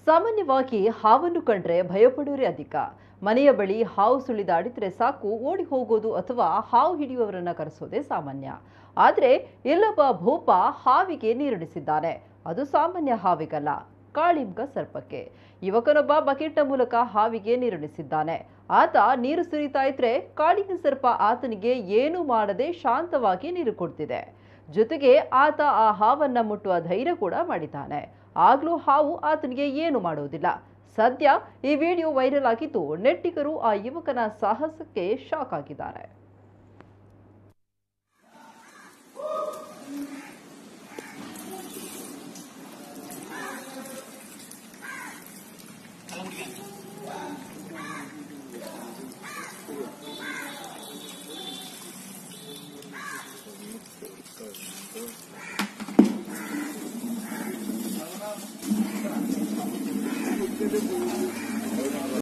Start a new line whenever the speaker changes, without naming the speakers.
ಸಾಮಾನ್ಯವಾಗಿ ಹಾವನ್ನು ಕಂಡ್ರೆ ಭಯಪಡೋರೇ ಅಧಿಕ ಮನೆಯ ಬಳಿ ಹಾವು ಸುಳಿದಾಡಿದ್ರೆ ಸಾಕು ಓಡಿ ಹೋಗೋದು ಅಥವಾ ಹಾವು ಹಿಡಿಯುವವರನ್ನ ಕರೆಸೋದೇ ಸಾಮಾನ್ಯ ಆದರೆ ಇಲ್ಲೊಬ್ಬ ಭೂಪ ಹಾವಿಗೆ ನೀರುಣಿಸಿದ್ದಾನೆ ಅದು ಸಾಮಾನ್ಯ ಹಾವಿಗಲ್ಲ ಕಾಳಿಂಗ ಸರ್ಪಕ್ಕೆ ಯುವಕನೊಬ್ಬ ಬಕೆಟ್ನ ಮೂಲಕ ಹಾವಿಗೆ ನೀರುಣಿಸಿದ್ದಾನೆ ಆತ ನೀರು ಸುರಿತಾ ಇದ್ರೆ ಕಾಳಿಂಗ ಸರ್ಪ ಆತನಿಗೆ ಏನು ಮಾಡದೆ ಶಾಂತವಾಗಿ ನೀರು ಕೊಡ್ತಿದೆ ಜೊತೆಗೆ ಆತ ಆ ಹಾವನ್ನ ಮುಟ್ಟುವ ಧೈರ್ಯ ಕೂಡ ಮಾಡಿದ್ದಾನೆ ಆಗ್ಲೂ ಹಾವು ಆತನಿಗೆ ಏನು ಮಾಡುವುದಿಲ್ಲ ಸದ್ಯ ಈ ವಿಡಿಯೋ ವೈರಲ್ ಆಗಿದ್ದು ನೆಟ್ಟಿಗರು ಆ ಯುವಕನ ಸಾಹಸಕ್ಕೆ ಶಾಕ್ ಆಗಿದ್ದಾರೆ